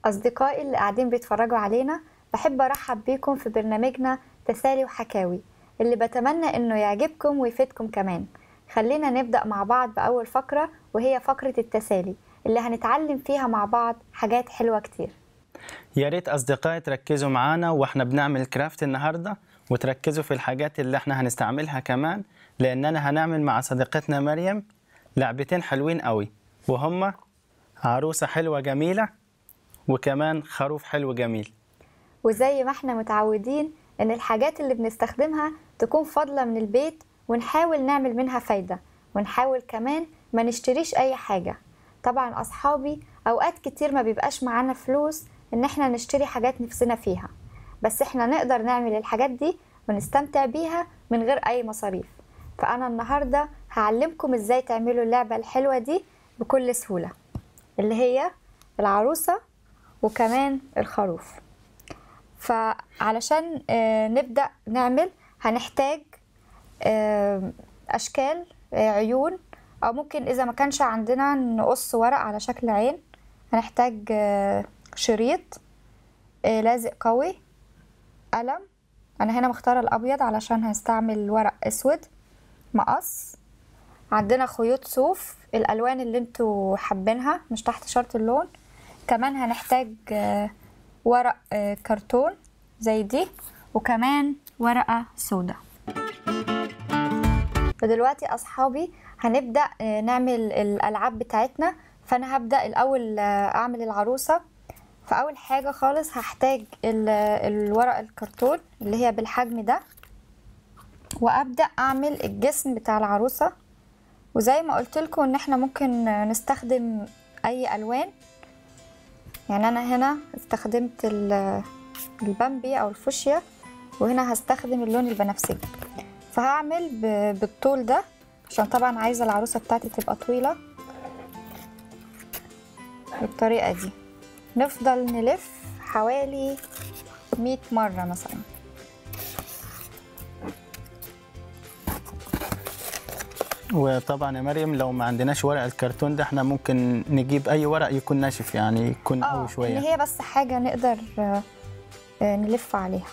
أصدقائي اللي قاعدين بيتفرجوا علينا بحب أرحب بيكم في برنامجنا تسالي وحكاوي اللي بتمنى إنه يعجبكم ويفيدكم كمان خلينا نبدأ مع بعض بأول فقرة وهي فقرة التسالي اللي هنتعلم فيها مع بعض حاجات حلوة كتير يا ريت أصدقائي تركزوا معانا وإحنا بنعمل كرافت النهاردة وتركزوا في الحاجات اللي إحنا هنستعملها كمان لأننا هنعمل مع صديقتنا مريم لعبتين حلوين قوي وهما عروسة حلوة جميلة وكمان خروف حلو جميل وزي ما احنا متعودين إن الحاجات اللي بنستخدمها تكون فاضلة من البيت ونحاول نعمل منها فايدة ونحاول كمان ما نشتريش أي حاجة طبعا أصحابي أوقات كتير ما بيبقاش معانا فلوس إن احنا نشتري حاجات نفسنا فيها بس احنا نقدر نعمل الحاجات دي ونستمتع بيها من غير أي مصاريف فأنا النهاردة هعلمكم إزاي تعملوا اللعبة الحلوة دي بكل سهولة اللي هي العروسة وكمان الخروف فعلشان آه، نبدأ نعمل هنحتاج آه، أشكال آه، عيون أو ممكن إذا ما كانش عندنا نقص ورق على شكل عين هنحتاج آه، شريط آه، لازق قوي قلم أنا هنا مختارة الأبيض علشان هنستعمل ورق أسود مقص عندنا خيوط صوف الألوان اللي انتوا حابينها مش تحت شرط اللون كمان هنحتاج آه، ورق آه، كرتون زي دي وكمان ورقة سودا ودلوقتي أصحابي هنبدأ آه، نعمل الألعاب بتاعتنا فأنا هبدأ الأول آه، أعمل العروسة فأول حاجة خالص هحتاج ال- الورق الكرتون اللي هي بالحجم ده وأبدأ أعمل الجسم بتاع العروسة وزي ما قلت لكم ان احنا ممكن نستخدم اي الوان يعني انا هنا استخدمت ال- البامبي او الفوشيا وهنا هستخدم اللون البنفسجي فهعمل ب- بالطول ده عشان طبعا عايزه العروسه بتاعتي تبقى طويله بالطريقه دي نفضل نلف حوالي 100 مره مثلا وطبعا يا مريم لو ما عندناش ورق الكرتون ده احنا ممكن نجيب أي ورق يكون ناشف يعني يكون قوي اه شوية ان هي بس حاجه نقدر آه، آه، نلف عليها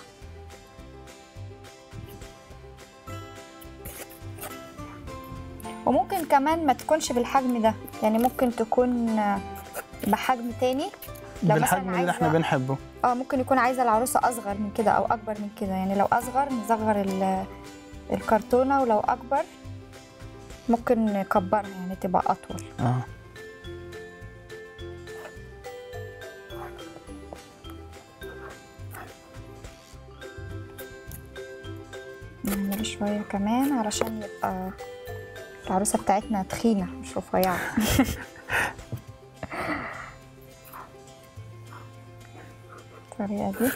وممكن كمان ما تكونش بالحجم ده يعني ممكن تكون آه، بحجم تاني لو بالحجم مثلا اللي احنا عايزة- بنحبه اه ممكن يكون عايزه العروسه اصغر من كده او اكبر من كده يعني لو اصغر نصغر ال- الكرتونه ولو اكبر ممكن نكبرها يعني تبقى اطول اه نعمل شوية كمان علشان يبقى العروسة بتاعتنا تخينة مش رفيعة الطريقة دي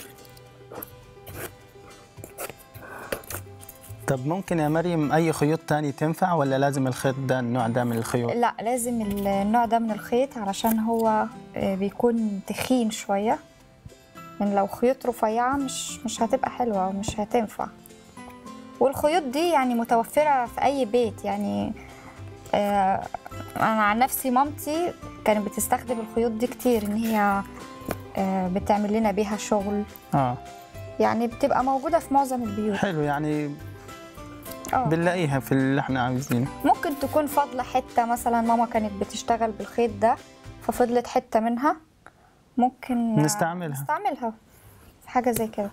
طب ممكن يا مريم أي خيوط تاني تنفع ولا لازم الخيط ده النوع ده من الخيوط؟ لا لازم النوع ده من الخيط علشان هو آه، بيكون تخين شوية يعني لو خيوط رفيعة مش مش هتبقى حلوة ومش هتنفع والخيوط دي يعني متوفرة في أي بيت يعني آه، أنا عن نفسي مامتي كانت بتستخدم الخيوط دي كتير إن هي آه، بتعمل لنا بيها شغل اه يعني بتبقى موجودة في معظم البيوت حلو يعني اه بنلاقيها في اللي احنا عايزينه ممكن تكون فاضلة حتة مثلا ماما كانت بتشتغل بالخيط ده ففضلت حتة منها ممكن نستعملها. نستعملها في حاجة زي كده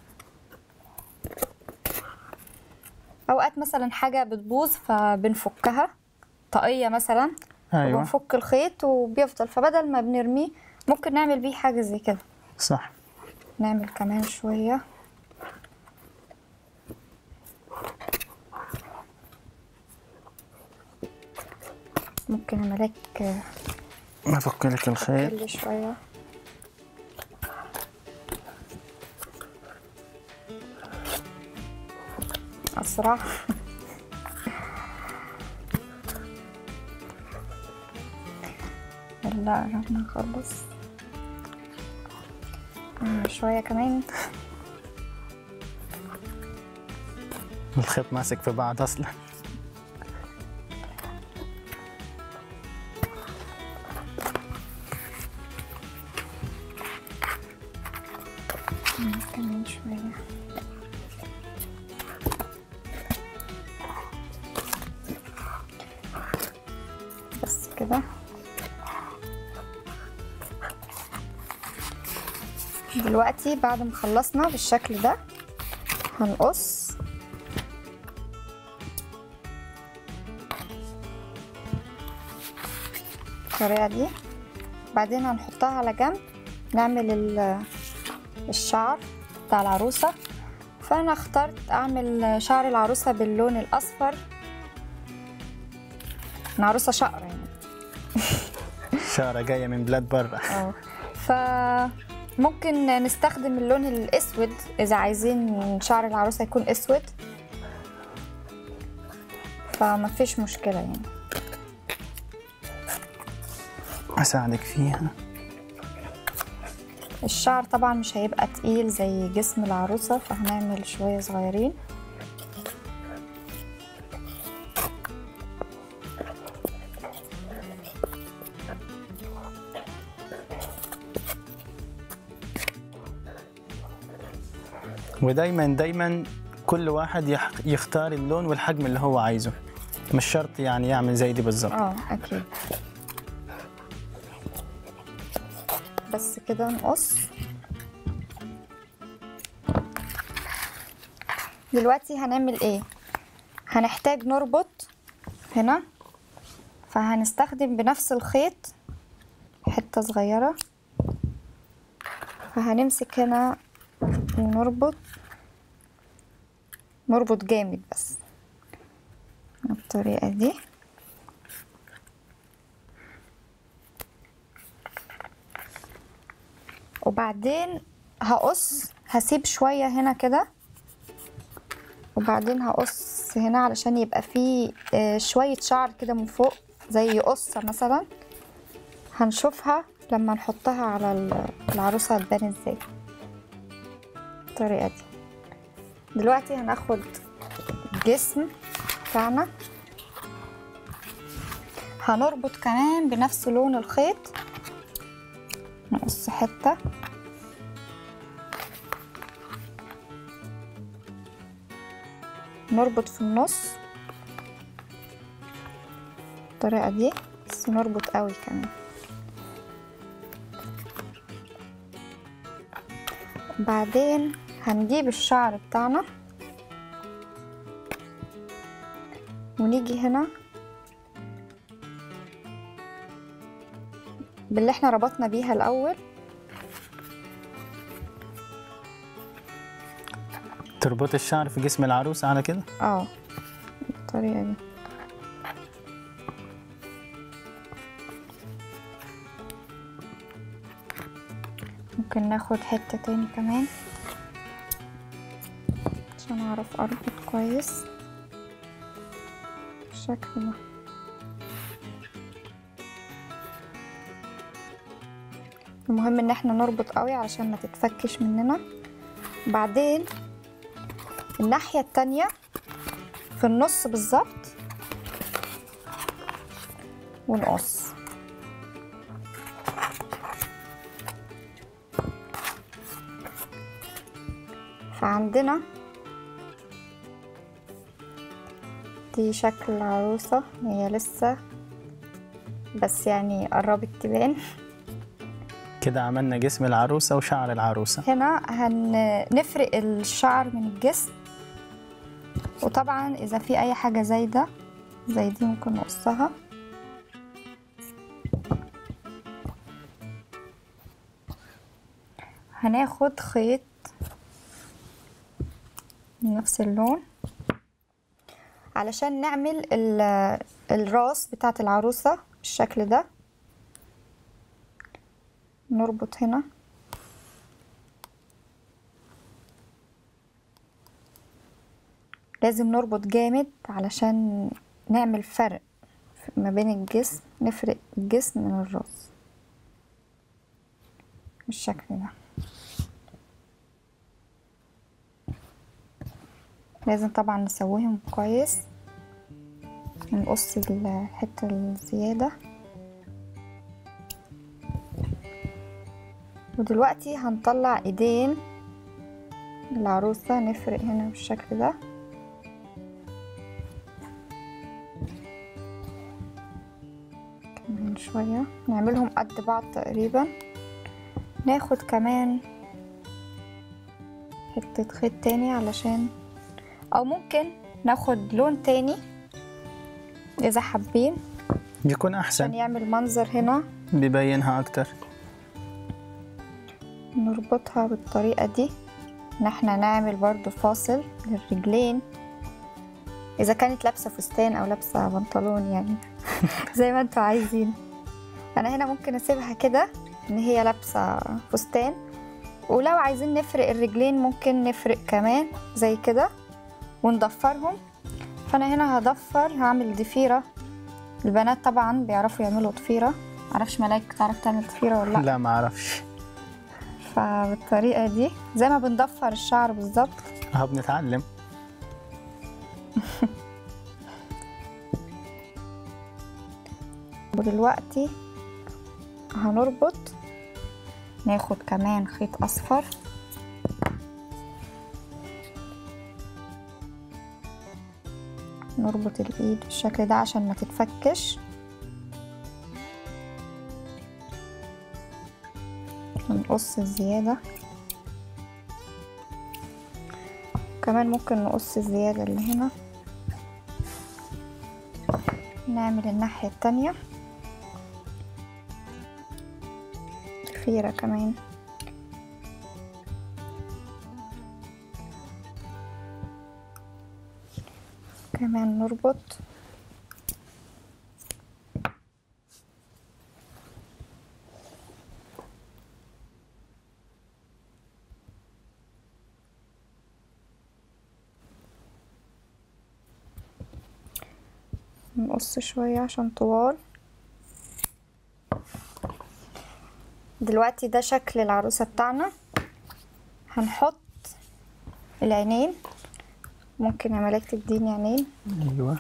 أوقات مثلا حاجة بتبوظ فبنفكها طاقية مثلا ايوه وبنفك الخيط وبيفضل فبدل ما بنرميه ممكن نعمل بيه حاجة زي كده صح نعمل كمان شوية ممكن أملك افك لك الخيط كل شوية أسرع يلا قربنا نخلص آه، شوية كمان الخيط ماسك في بعض اصلا كمان شوية بس كده دلوقتي بعد ما خلصنا بالشكل ده هنقص بالطريقة دي بعدين هنحطها على جنب نعمل ال- الشعر بتاع العروسة فأنا اخترت أعمل شعر العروسة باللون الأصفر أنا عروسة شقرة يعني شارة جاية من بلاد برا اه فممكن نستخدم اللون الأسود إذا عايزين شعر العروسة يكون أسود فما فيش مشكلة يعني أساعدك فيها الشعر طبعا مش هيبقى تقيل زي جسم العروسة فهنعمل شوية صغيرين ودايما دايما كل واحد يح- يختار اللون والحجم اللي هو عايزه مش شرط يعني يعمل زي دي بالظبط اه اكيد بس كده نقص دلوقتي هنعمل ايه هنحتاج نربط هنا فهنستخدم بنفس الخيط حتة صغيرة فهنمسك هنا ونربط نربط جامد بس بالطريقة دي وبعدين هقص هسيب شوية هنا كده وبعدين هقص هنا علشان يبقى فيه آه، شوية شعر كده من فوق زي قصة مثلا هنشوفها لما نحطها على ال- العروسة هتبان ازاي الطريقة دي دلوقتي هناخد الجسم بتاعنا هنربط كمان بنفس لون الخيط نقص حتة نربط في النص بالطريقة دي بس نربط قوي كمان بعدين هنجيب الشعر بتاعنا ونيجي هنا باللي احنا ربطنا بيها الأول تربط الشعر في جسم العروس على كده اه بالطريقة دي ممكن ناخد حتة تاني كمان عشان اعرف اربط كويس بالشكل ده المهم ان احنا نربط قوي علشان ما تتفكش مننا بعدين الناحية التانية في النص بالظبط ونقص فعندنا دي شكل العروسة هي لسه بس يعني قربت تبان كده عملنا جسم العروسة وشعر العروسة هنا هنفرق الشعر من الجسم وطبعا اذا في اي حاجة زايدة زي دي ممكن نقصها هناخد خيط من نفس اللون علشان نعمل ال- الراس بتاعة العروسة بالشكل ده نربط هنا لازم نربط جامد علشان نعمل فرق ما بين الجسم نفرق الجسم من الراس بالشكل ده لازم طبعا نسويهم كويس نقص الحتة الزيادة ودلوقتي هنطلع ايدين العروسة نفرق هنا بالشكل ده كمان شوية نعملهم قد بعض تقريبا ناخد كمان حتة خيط تاني علشان أو ممكن ناخد لون تاني إذا حابين يكون عشان احسن يعمل منظر هنا ببينها اكتر نربطها بالطريقة دي ان احنا نعمل برضو فاصل للرجلين اذا كانت لابسة فستان او لابسة بنطلون يعني زي ما انتوا عايزين انا هنا ممكن اسيبها كده ان هي لابسة فستان ولو عايزين نفرق الرجلين ممكن نفرق كمان زي كده ونضفرهم فانا هنا هضفر هعمل ضفيرة البنات طبعا بيعرفوا يعملوا ضفيرة معرفش ملاك تعرف تعمل ضفيرة ولا لا لا ما اعرفش فبالطريقة دي زي ما بنضفر الشعر بالظبط اهو بنتعلم ودلوقتي هنربط ناخد كمان خيط أصفر نربط الإيد بالشكل ده عشان ما تتفكش ونقص الزيادة كمان ممكن نقص الزيادة اللي هنا نعمل الناحية التانية ضفيرة كمان كمان نربط نقص شوية عشان طوال دلوقتي ده شكل العروسة بتاعنا هنحط العينين ممكن يا ملاك تديني عينين ايوه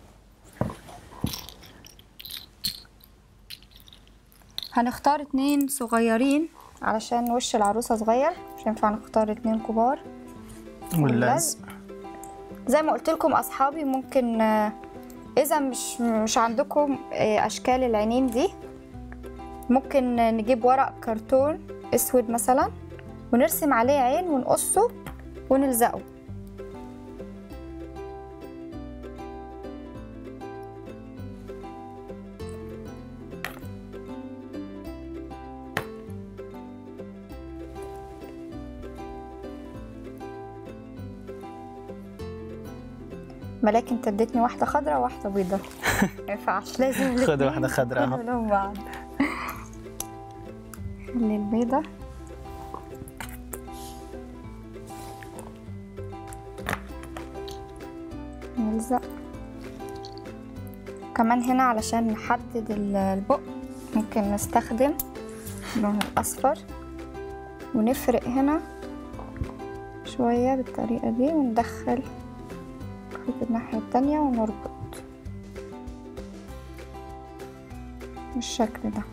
هنختار اتنين صغيرين علشان وش العروسة صغير مش ينفع نختار اتنين كبار واللزق زي ما قلت لكم اصحابي ممكن آه، اذا مش مش عندكم آه، اشكال العينين دي ممكن آه، نجيب ورق كرتون اسود مثلا ونرسم عليه عين ونقصه ونلزقه ملاك انت اديتني واحده خضراء وواحده بيضاء ما ينفعش لازم خد الاتنين واحدة خضراء اهو. يكونوا لون بعض خلي البيضة نلزق كمان هنا علشان نحدد ال- البق ممكن نستخدم اللون الأصفر ونفرق هنا شوية بالطريقة دي وندخل خيط الناحية التانية ونربط بالشكل ده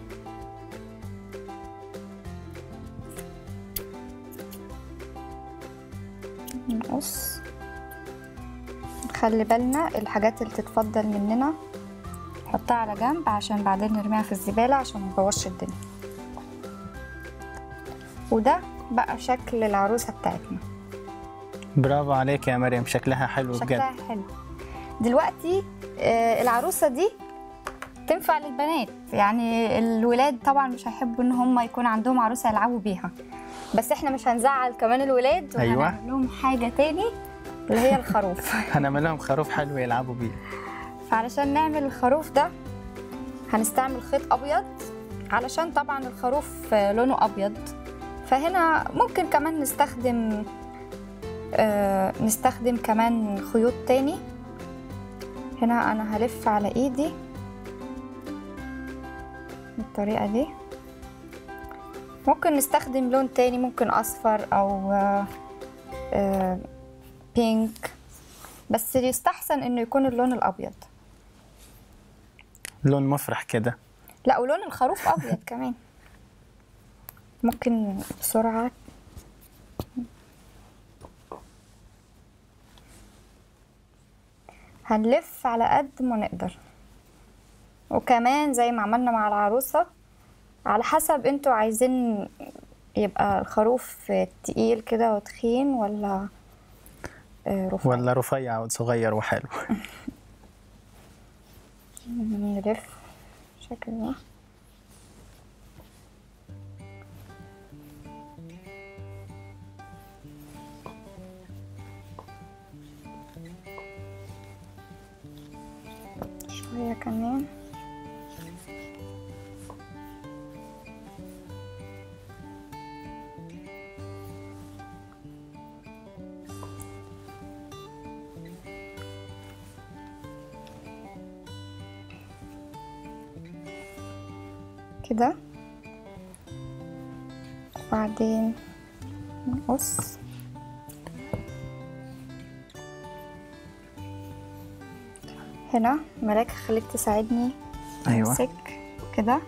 نقص نخلي بالنا الحاجات اللي تتفضل مننا نحطها على جنب عشان بعدين نرميها في الزبالة عشان مبوظش الدنيا وده بقى شكل العروسة بتاعتنا برافو عليك يا مريم شكلها حلو بجد شكلها حلو دلوقتي آه، العروسة دي تنفع للبنات يعني الولاد طبعا مش هيحبوا ان هم يكون عندهم عروسة يلعبوا بيها بس احنا مش هنزعل كمان الولاد أيوة. وهنعمل لهم حاجة تاني اللي هي الخروف هنعمل لهم خروف حلو يلعبوا بيه فعلشان نعمل الخروف ده هنستعمل خيط ابيض علشان طبعا الخروف آه، لونه ابيض فهنا ممكن كمان نستخدم آه، نستخدم كمان خيوط تاني هنا انا هلف على ايدي بالطريقة دي ممكن نستخدم لون تاني ممكن اصفر او آه، آه، بينك بس يستحسن انه يكون اللون الابيض لون مفرح كده لا ولون الخروف ابيض كمان ممكن بسرعه هنلف على قد ما نقدر وكمان زي ما عملنا مع العروسة على حسب انتوا عايزين يبقى الخروف تقيل كده وتخين ولا آه، رفيع ولا رفيع وصغير وحلو نلف شكل ده شوية كمان كده وبعدين نقص هنا ملاك خليك تساعدني ايوه امسك كده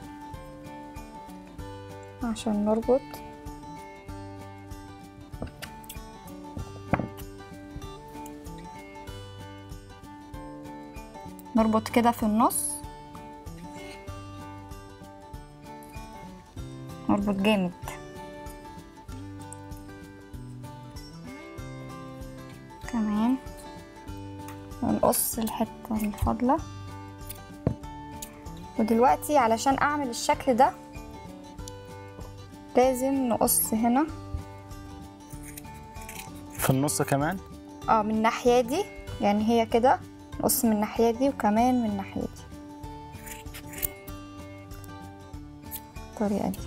عشان نربط نربط كده في النص نربط جامد كمان ونقص الحتة الفاضلة ودلوقتي علشان اعمل الشكل ده لازم نقص هنا في النص كمان اه من الناحية دي يعني هي كده نقص من الناحية دي وكمان من الناحية دي الطريقة دي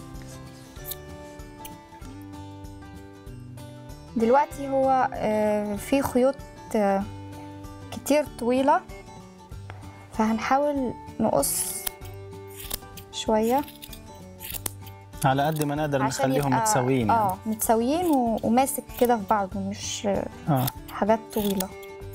دلوقتي هو آه، في خيوط آه، كتير طويلة فهنحاول نقص شوية على قد ما نقدر عشان نخليهم يبقى- متساويين يعني. اه متساويين و- وماسك كده في بعضه مش اه حاجات طويلة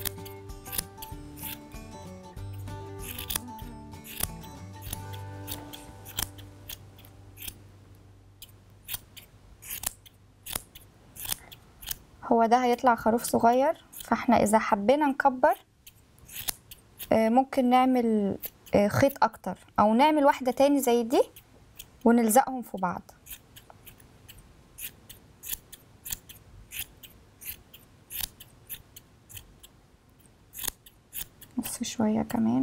هو ده هيطلع خروف صغير فاحنا اذا حبينا نكبر آه، ممكن نعمل آه، خيط اكتر او نعمل واحدة تاني زي دي ونلزقهم في بعض نص شوية كمان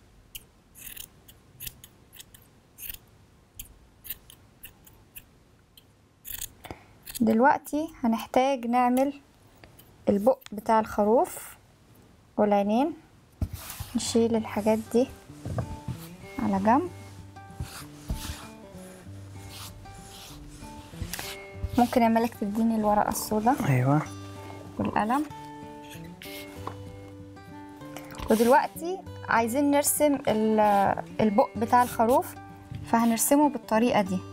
دلوقتي هنحتاج نعمل البق بتاع الخروف والعينين نشيل الحاجات دي على جنب ممكن يا ملك تديني الورقة السوداء ايوه والقلم ودلوقتي عايزين نرسم ال- البق بتاع الخروف فهنرسمه بالطريقة دي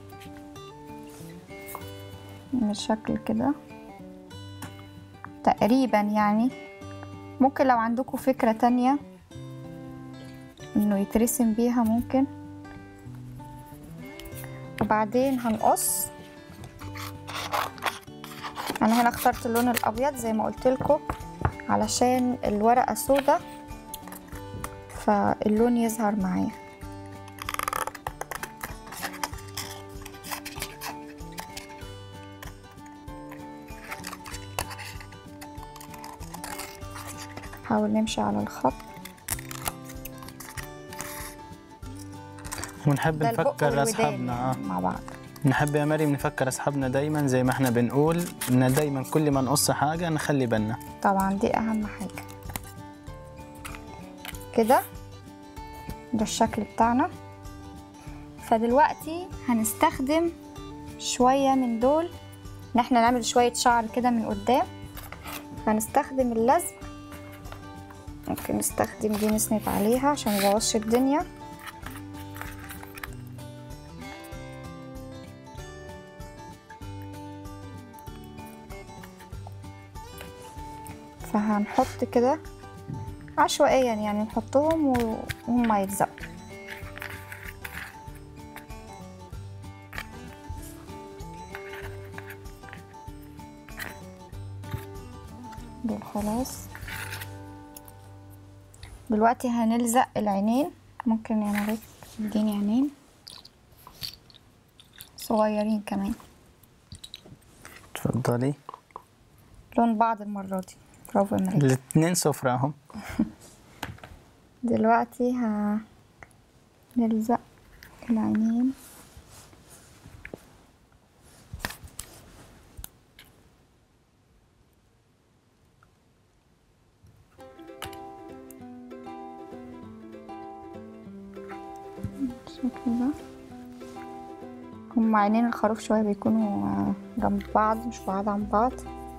بالشكل كده تقريبا يعني ممكن لو عندكم فكرة تانية انه يترسم بيها ممكن وبعدين هنقص انا هنا اخترت اللون الابيض زي ما قلت لكم علشان الورقه سودة فاللون يظهر معايا حاول نمشي على الخط ونحب ده البق نفكر والودان اصحابنا اه يعني مع بعض نحب يا مريم نفكر اصحابنا دايما زي ما احنا بنقول ان دايما كل ما نقص حاجه نخلي بالنا طبعا دي اهم حاجة كده ده الشكل بتاعنا فدلوقتي هنستخدم شوية من دول ان احنا نعمل شوية شعر كده من قدام هنستخدم اللزق ممكن نستخدم دي نسند عليها عشان ميبوظش الدنيا فهنحط كده عشوائيا يعني نحطهم و- وهم يتزقوا دول خلاص دلوقتي هنلزق العينين ممكن يا ملك تديني عينين صغيرين كمان تفضلي لون بعض المرة دي برافو يا ملك الاثنين صفرة اهم دلوقتي هنلزق العينين بالشكل ده هما عينين الخروف شوية بيكونوا آه، جنب بعض مش بعاد عن بعض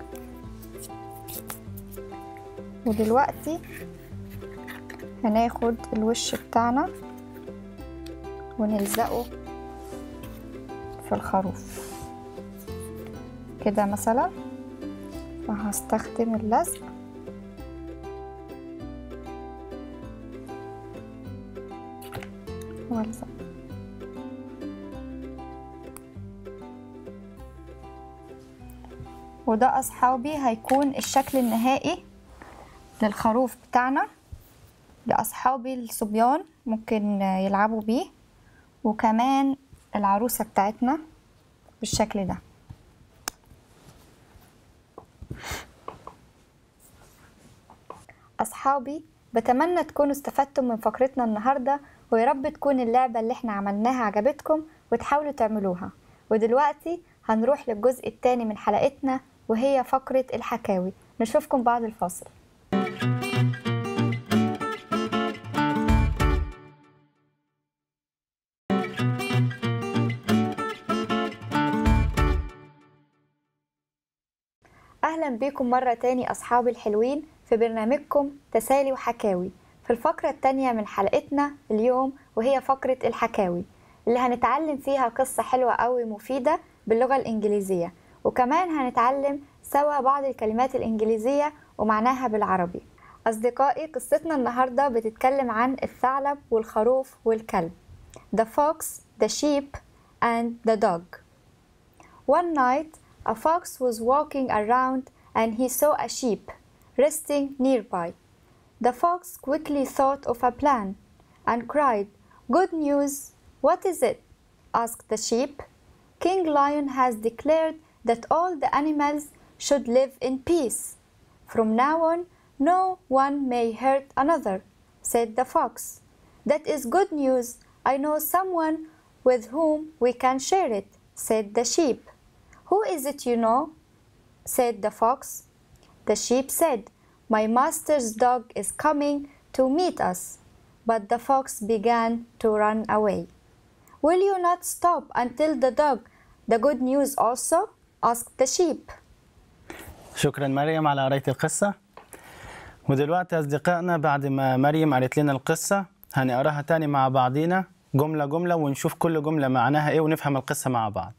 ودلوقتي هناخد الوش بتاعنا ونلزقه في الخروف كده مثلا فهستخدم اللزق والزق وده أصحابي هيكون الشكل النهائي للخروف بتاعنا لأصحابي الصبيان ممكن يلعبوا بيه وكمان العروسة بتاعتنا بالشكل ده أصحابي بتمنى تكونوا استفدتم من فقرتنا النهاردة ويا رب تكون اللعبة اللي احنا عملناها عجبتكم وتحاولوا تعملوها ودلوقتي هنروح للجزء التاني من حلقتنا وهي فقرة الحكاوي نشوفكم بعد الفاصل أهلا بكم مرة تاني أصحابي الحلوين في برنامجكم تسالي وحكاوي في الفقرة التانية من حلقتنا اليوم وهي فقرة الحكاوي اللي هنتعلم فيها قصة حلوة أوي مفيدة باللغة الإنجليزية وكمان هنتعلم سوا بعض الكلمات الإنجليزية ومعناها بالعربي أصدقائي قصتنا النهاردة بتتكلم عن الثعلب والخروف والكلب The fox, the sheep and the dog One night, a fox was walking around and he saw a sheep resting nearby. The fox quickly thought of a plan and cried, Good news! What is it? asked the sheep. King Lion has declared that all the animals should live in peace. From now on, no one may hurt another, said the fox. That is good news. I know someone with whom we can share it, said the sheep. Who is it you know? said the fox. The sheep said, My master's dog is coming to meet us. But the fox began to run away. Will you not stop and tell the dog the good news also? asked the sheep. شكرا مريم على قراية القصة ودلوقتي أصدقائنا بعد ما مريم قالت لنا القصة هنقراها تاني مع بعضينا جملة جملة ونشوف كل جملة معناها إيه ونفهم القصة مع بعض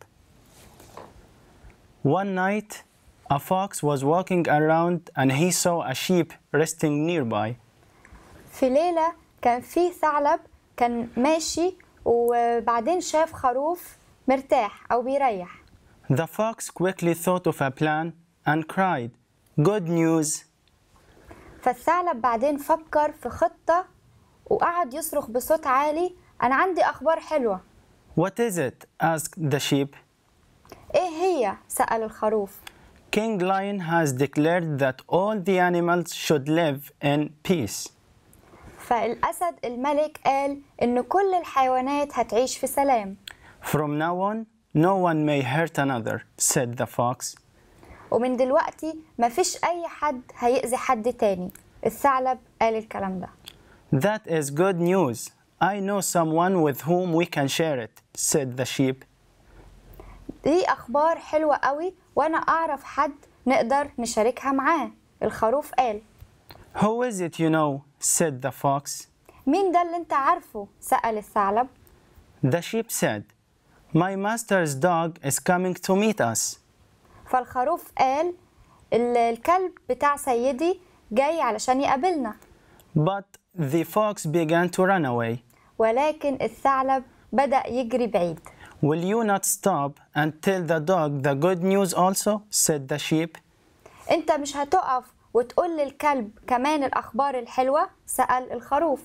One night a fox was walking around and he saw a sheep resting nearby في ليلة كان في ثعلب كان ماشي وبعدين شاف خروف مرتاح أو بيريح The fox quickly thought of a plan and cried, Good news! فالثعلب بعدين فكر في خطة وقعد يصرخ بصوت عالي أنا عندي أخبار حلوة What is it? asked the sheep. إيه هي؟ سأل الخروف King Lion has declared that all the animals should live in peace. فالأسد الملك قال إن كل الحيوانات هتعيش في سلام From now on, no one may hurt another, said the fox. ومن دلوقتي مفيش أي حد هيأذي حد تاني الثعلب قال الكلام ده That is good news. I know someone with whom we can share it, said the sheep. دي أخبار حلوة قوي وأنا أعرف حد نقدر نشاركها معاه الخروف قال Who is it you know? said the fox. مين ده اللي انت عارفه؟ سأل الثعلب The sheep said, My master's dog is coming to meet us. فالخروف قال "ال- الكلب بتاع سيدي جاي علشان يقابلنا But the fox began to run away. ولكن الثعلب بدأ يجري بعيد Will you not stop and tell the dog the good news also? said the sheep. انت مش هتقف وتقول للكلب كمان الأخبار الحلوة سأل الخروف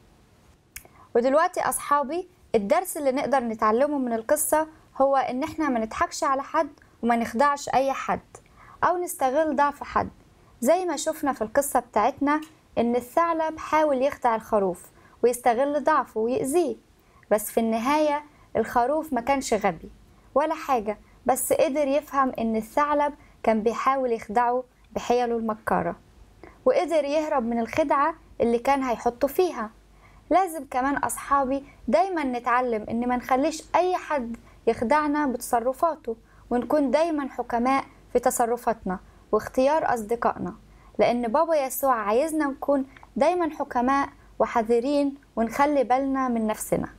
ودلوقتي أصحابي الدرس اللي نقدر نتعلمه من القصة هو إن إحنا ما نضحكش على حد وما نخدعش أي حد أو نستغل ضعف حد زي ما شفنا في القصة بتاعتنا إن الثعلب حاول يخدع الخروف ويستغل ضعفه ويأذيه بس في النهاية الخروف ما كانش غبي ولا حاجة بس قدر يفهم إن الثعلب كان بيحاول يخدعه بحيله المكارة وقدر يهرب من الخدعة اللي كان هيحطه فيها لازم كمان أصحابي دايما نتعلم إن ما نخليش أي حد يخدعنا بتصرفاته ونكون دايما حكماء في تصرفاتنا واختيار أصدقائنا لأن بابا يسوع عايزنا نكون دايما حكماء وحذرين ونخلي بالنا من نفسنا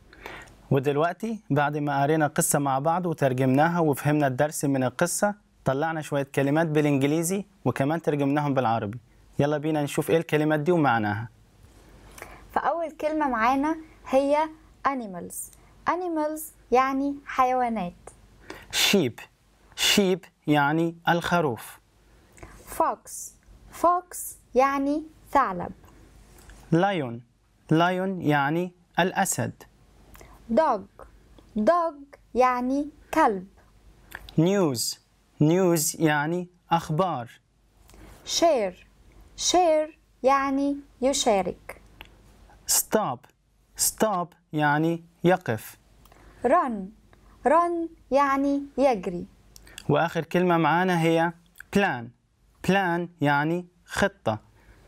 ودلوقتي بعد ما قرينا قصة مع بعض وترجمناها وفهمنا الدرس من القصة طلعنا شوية كلمات بالإنجليزي وكمان ترجمناهم بالعربي يلا بينا نشوف إيه الكلمات دي ومعناها فأول كلمة معانا هي animals animals يعني حيوانات sheep sheep يعني الخروف fox fox يعني ثعلب lion lion يعني الأسد dog dog يعني كلب news news يعني أخبار share share يعني يشارك stop stop يعني يقف run run يعني يجري وآخر كلمة معانا هي plan plan يعني خطة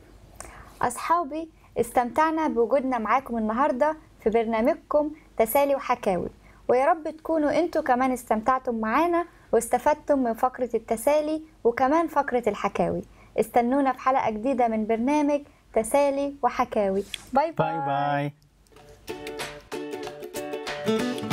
أصحابي استمتعنا بوجودنا معاكم النهاردة في برنامجكم تسالي وحكاوي ويا رب تكونوا انتوا كمان استمتعتم معانا واستفدتم من فقرة التسالي وكمان فقرة الحكاوي استنونا في حلقة جديدة من برنامج تسالي وحكاوي باي باي, باي باي